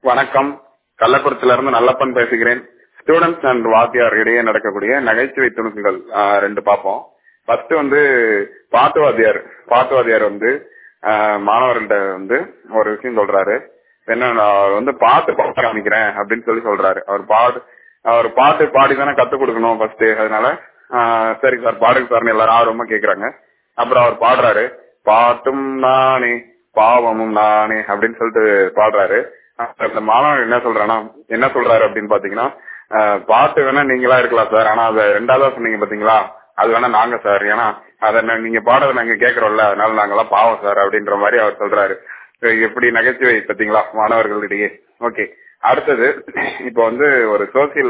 வணக்கம் கள்ளக்குறிச்சியில இருந்து நல்லப்பன் பேசுகிறேன் ஸ்டூடெண்ட்ஸ் அண்ட் வாத்தியார் இடையே நடக்கக்கூடிய நகைச்சுவை துணுக்குகள் ஆஹ், ரெண்டு பார்ப்போம் ஃபர்ஸ்ட் வந்து பாட்டு வாத்தியார் பாட்டு வாத்தியார் வந்து ஆஹ், மாணவர்கள்ட்ட வந்து ஒரு விஷயம் சொல்றாரு என்ன நான் வந்து பாட்டு பாட காமிக்கிறேன் அப்படின்னு சொல்லி சொல்றாரு அவர் பாடு அவர் பாட்டு பாடி தானே கத்து கொடுக்கணும் ஃபர்ஸ்ட் அதனால ஆஹ், சரி சார் பாடுங்க சார்னு எல்லாரும் ஆர்வமா கேக்குறாங்க அப்புறம் அவர் பாடுறாரு பாட்டும் நானே பாவமும் நானே அப்படின்னு சொல்லிட்டு பாடுறாரு அப்புறம் இந்த மாணவன் என்ன சொல்றானா என்ன சொல்றாரு அப்படின்னு பாத்தீங்கன்னா ஆஹ், பாட்டு வேணா நீங்களா இருக்கலாம் சார் ஆனா அதை ரெண்டாவதா சொன்னீங்க பாத்தீங்களா அது வேணா நாங்க சார் ஏன்னா அதை நா- நீங்க பாடுறத நாங்க கேக்குறோம்ல அதனால நாங்கெல்லாம் பாவம் சார் அப்படின்ற மாதிரி அவர் சொல்றாரு அஹ் எப்படி நகைச்சுவை பாத்தீங்களா மாணவர்களிடையே ஓகே அடுத்தது இப்போ வந்து ஒரு சோசியல்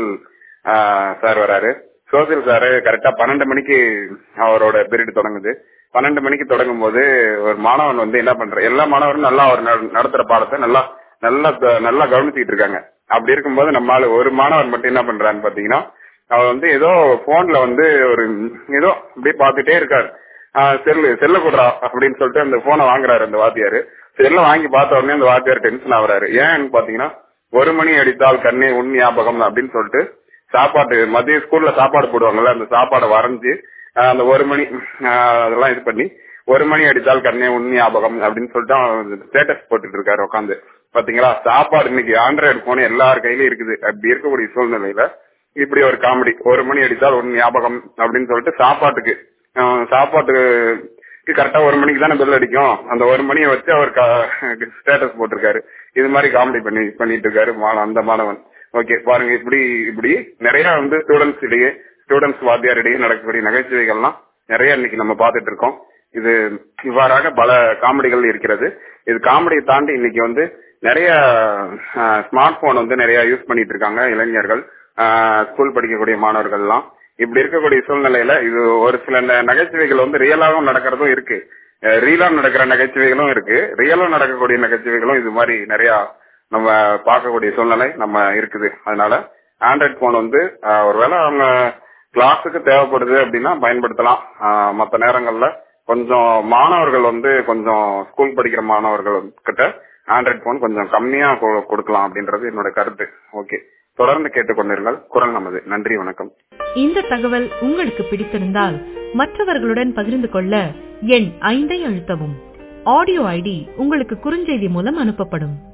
சார் வராரு சோசியல் சார் கரெக்டா பன்னெண்டு மணிக்கு அவரோட பீரியட் தொடங்குது பன்னெண்டு மணிக்கு தொடங்கும் போது ஒரு மாணவன் வந்து என்ன பண்ற எல்லா மாணவரும் நல்லா அவர் நட- நடத்துற பாடத்தை நல்லா நல்லா க- நல்லா கவனிச்சுட்டு இருக்காங்க அப்படி இருக்கும்போது நம்மால ஒரு மாணவர் மட்டும் என்ன பண்றான்னு பாத்தீங்கன்னா அவர் வந்து ஏதோ போன்ல வந்து ஒரு ஏதோ அப்படியே பாத்துட்டே இருக்காரு ஆஹ் செல்லு செல்ல கொடுறா அப்படின்னு சொல்லிட்டு அந்த போனை வாங்குறாரு அந்த வாத்தியாரு செல்ல வாங்கி பார்த்த உடனே அந்த வாத்தியார் டென்ஷன் ஆகுறாரு ஏன்னு பாத்தீங்கன்னா ஒரு மணி அடித்தால் கண்ணே உன் ஞாபகம் அப்படின்னு சொல்லிட்டு சாப்பாட்டு மதிய ஸ்கூல்ல சாப்பாடு போடுவாங்கல்ல அந்த சாப்பாடை வரைஞ்சு ஆஹ் அந்த ஒரு மணி ஆஹ் அதெல்லாம் இது பண்ணி ஒரு மணி அடித்தால் கண்ணே உன் ஞாபகம் அப்படின்னு சொல்லிட்டு ஸ்டேட்டஸ் போட்டுட்டு இருக்காரு உட்காந்து பாத்தீங்களா சாப்பாடு இன்னைக்கு ஆண்ட்ராய்டு போன் எல்லார் கையிலயும் இருக்குது அப்படி இருக்கக்கூடிய சூழ்நிலையில இப்படி ஒரு காமெடி ஒரு மணி அடித்தால் ஒரு ஞாபகம் அப்படின்னு சொல்லிட்டு சாப்பாட்டுக்கு ஆஹ் சாப்பாட்டுக்கு கரெக்டா ஒரு மணிக்கு தானே பெல் அடிக்கும் அந்த ஒரு மணியை வச்சு அவர் ஸ்டேட்டஸ் போட்டிருக்காரு இது மாதிரி காமெடி பண்ணி பண்ணிட்டு இருக்காரு மா- அந்த மாணவன் ஓகே பாருங்க இப்படி இப்படி நிறைய வந்து ஸ்டூடெண்ட்ஸ் இடையே ஸ்டூடெண்ட்ஸ் வாத்தியார் இடையே நடக்கக்கூடிய நகைச்சுவைகள்லாம் நிறைய இன்னைக்கு நம்ம பார்த்துட்டு இருக்கோம் இது இவ்வாறாக பல காமெடிகள் இருக்கிறது இது காமெடியை தாண்டி இன்னைக்கு வந்து நிறைய ஸ்மார்ட் போன் வந்து நிறைய யூஸ் பண்ணிட்டு இருக்காங்க இளைஞர்கள் ஸ்கூல் படிக்கக்கூடிய மாணவர்கள் எல்லாம் இப்படி இருக்கக்கூடிய சூழ்நிலையில இது ஒரு சில ந- நகைச்சுவைகள் வந்து ரியலாகவும் நடக்கிறதும் இருக்கு ரியலா நடக்கிற நகைச்சுவைகளும் இருக்கு ரியலா நடக்கக்கூடிய நகைச்சுவைகளும் இது மாதிரி நிறைய நம்ம பார்க்கக்கூடிய சூழ்நிலை நம்ம இருக்குது அதனால ஆண்ட்ராய்ட் போன் வந்து ஆஹ், ஒருவேளை அவங்க கிளாஸுக்கு தேவைப்படுது அப்படின்னா பயன்படுத்தலாம் ஆஹ், மத்த நேரங்கள்ல கொஞ்சம் மாணவர்கள் வந்து கொஞ்சம் ஸ்கூல் படிக்கிற மாணவர்கள் கிட்ட ஆண்ட்ராய்ட் போன் கொஞ்சம் கம்மியா கொ- கொடுக்கலாம் அப்படின்றது என்னோட கருத்து ஓகே தொடர்ந்து கேட்டுக்கொண்டிருங்கள் குரல் நமது நன்றி வணக்கம் இந்த தகவல் உங்களுக்கு பிடித்திருந்தால் மற்றவர்களுடன் பகிர்ந்து கொள்ள எண் ஐந்தை அழுத்தவும் ஆடியோ ஐடி உங்களுக்கு குறுஞ்செய்தி மூலம் அனுப்பப்படும்